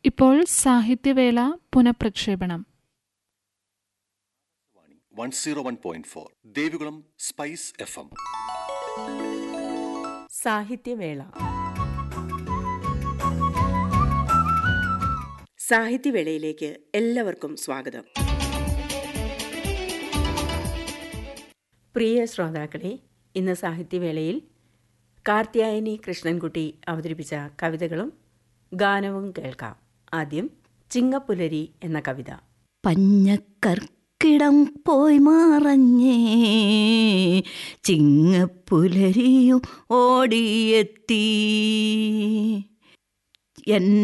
ഇപ്പോൾ സാഹിത്യവേള പുനഃപ്രക്ഷേപണം one zero one point four Devikulam spice F M Sahithyavela സാഹിത്യവേളയിലേക്ക് എല്ലാവർക്കും സ്വാഗതം പ്രിയ ശ്രോതാക്കളെ ഇന്ന് സാഹിത്യവേളയിൽ കാർത്യായനി കൃഷ്ണൻകുട്ടി അവതരിപ്പിച്ച കവിതകളും ഗാനവും കേൾക്കാം ആദ്യം ചിങ്ങപ്പുലരി എന്ന കവിത പഞ്ഞക്കർക്കിടം പോയി മറഞ്ഞേ ചിങ്ങപ്പുലരിയും ഓടിയെത്തി എൻ